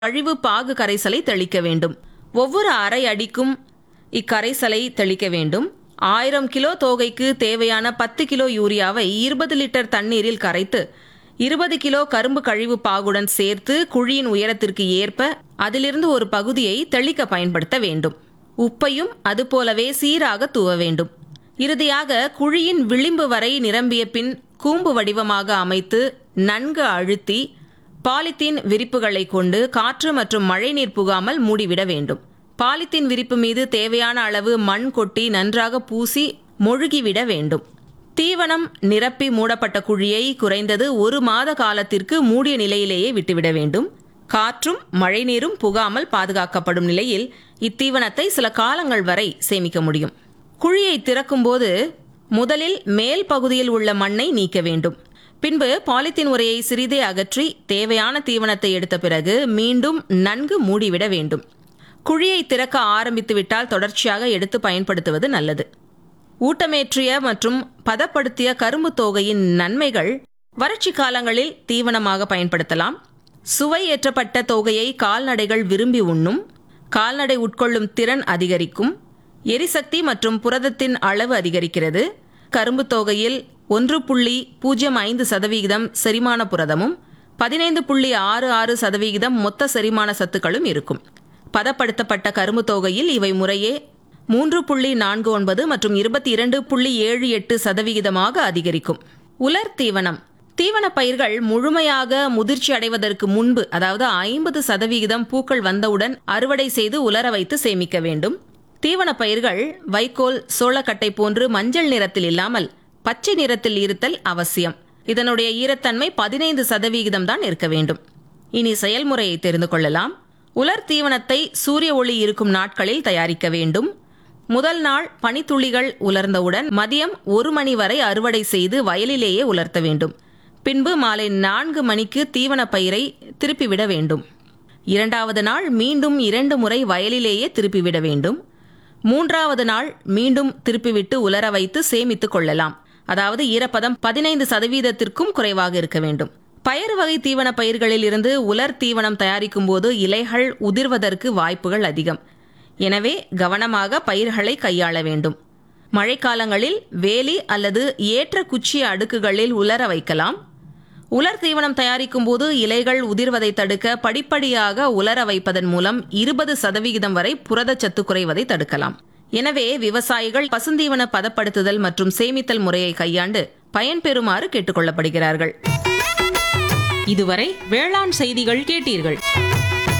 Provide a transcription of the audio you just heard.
கழிவு பாகு கரைசலை தெளிக்க வேண்டும் ஒவ்வொரு அரை அடிக்கும் இக்கரைசலை தெளிக்க வேண்டும் ஆயிரம் கிலோ தோகைக்கு தேவையான பத்து கிலோ யூரியாவை இருபது லிட்டர் தண்ணீரில் கரைத்து இருபது கிலோ கரும்பு கழிவு பாகுடன் சேர்த்து குழியின் உயரத்திற்கு ஏற்ப அதிலிருந்து ஒரு பகுதியை தெளிக்க பயன்படுத்த வேண்டும் உப்பையும் அதுபோலவே சீராக தூவ வேண்டும் இறுதியாக குழியின் விளிம்பு வரை நிரம்பிய பின் கூம்பு வடிவமாக அமைத்து நன்கு அழுத்தி பாலித்தீன் விரிப்புகளை கொண்டு காற்று மற்றும் மழைநீர் புகாமல் மூடிவிட வேண்டும் பாலித்தீன் விரிப்பு மீது தேவையான அளவு மண் கொட்டி நன்றாக பூசி மொழுகிவிட வேண்டும் தீவனம் நிரப்பி மூடப்பட்ட குழியை குறைந்தது ஒரு மாத காலத்திற்கு மூடிய நிலையிலேயே விட்டுவிட வேண்டும் காற்றும் மழைநீரும் புகாமல் பாதுகாக்கப்படும் நிலையில் இத்தீவனத்தை சில காலங்கள் வரை சேமிக்க முடியும் குழியை திறக்கும்போது முதலில் மேல் பகுதியில் உள்ள மண்ணை நீக்க வேண்டும் பின்பு பாலித்தீன் உரையை சிறிதே அகற்றி தேவையான தீவனத்தை எடுத்த பிறகு மீண்டும் நன்கு மூடிவிட வேண்டும் குழியை திறக்க ஆரம்பித்து விட்டால் தொடர்ச்சியாக எடுத்து பயன்படுத்துவது நல்லது ஊட்டமேற்றிய மற்றும் பதப்படுத்திய கரும்பு தோகையின் நன்மைகள் வறட்சி காலங்களில் தீவனமாக பயன்படுத்தலாம் சுவை ஏற்றப்பட்ட தோகையை கால்நடைகள் விரும்பி உண்ணும் கால்நடை உட்கொள்ளும் திறன் அதிகரிக்கும் எரிசக்தி மற்றும் புரதத்தின் அளவு அதிகரிக்கிறது கரும்பு தோகையில் ஒன்று புள்ளி பூஜ்ஜியம் ஐந்து சதவிகிதம் செரிமான புரதமும் பதினைந்து புள்ளி ஆறு ஆறு சதவிகிதம் மொத்த செரிமான சத்துக்களும் இருக்கும் பதப்படுத்தப்பட்ட கரும்பு தோகையில் இவை முறையே மூன்று புள்ளி நான்கு ஒன்பது மற்றும் இருபத்தி இரண்டு புள்ளி ஏழு எட்டு சதவிகிதமாக அதிகரிக்கும் உலர் தீவனம் தீவன பயிர்கள் முழுமையாக முதிர்ச்சி அடைவதற்கு முன்பு அதாவது ஐம்பது சதவிகிதம் பூக்கள் வந்தவுடன் அறுவடை செய்து உலர வைத்து சேமிக்க வேண்டும் தீவன பயிர்கள் வைக்கோல் சோளக்கட்டை போன்று மஞ்சள் நிறத்தில் இல்லாமல் பச்சை நிறத்தில் இருத்தல் அவசியம் இதனுடைய ஈரத்தன்மை பதினைந்து சதவிகிதம் தான் இருக்க வேண்டும் இனி செயல்முறையை தெரிந்து கொள்ளலாம் உலர் தீவனத்தை சூரிய ஒளி இருக்கும் நாட்களில் தயாரிக்க வேண்டும் முதல் நாள் பனித்துளிகள் உலர்ந்தவுடன் மதியம் ஒரு மணி வரை அறுவடை செய்து வயலிலேயே உலர்த்த வேண்டும் பின்பு மாலை நான்கு மணிக்கு தீவன பயிரை திருப்பிவிட வேண்டும் இரண்டாவது நாள் மீண்டும் இரண்டு முறை வயலிலேயே திருப்பிவிட வேண்டும் மூன்றாவது நாள் மீண்டும் திருப்பிவிட்டு உலர வைத்து சேமித்துக் கொள்ளலாம் அதாவது ஈரப்பதம் பதினைந்து சதவீதத்திற்கும் குறைவாக இருக்க வேண்டும் பயறு வகை தீவன பயிர்களில் இருந்து உலர் தீவனம் தயாரிக்கும் போது இலைகள் உதிர்வதற்கு வாய்ப்புகள் அதிகம் எனவே கவனமாக பயிர்களை கையாள வேண்டும் மழைக்காலங்களில் வேலி அல்லது ஏற்ற குச்சிய அடுக்குகளில் உலர வைக்கலாம் உலர் தீவனம் தயாரிக்கும் போது இலைகள் உதிர்வதை தடுக்க படிப்படியாக உலர வைப்பதன் மூலம் இருபது சதவிகிதம் வரை புரதச்சத்து குறைவதை தடுக்கலாம் எனவே விவசாயிகள் பசுந்தீவன பதப்படுத்துதல் மற்றும் சேமித்தல் முறையை கையாண்டு பயன்பெறுமாறு கேட்டுக்கொள்ளப்படுகிறார்கள் இதுவரை வேளாண் செய்திகள் கேட்டீர்கள்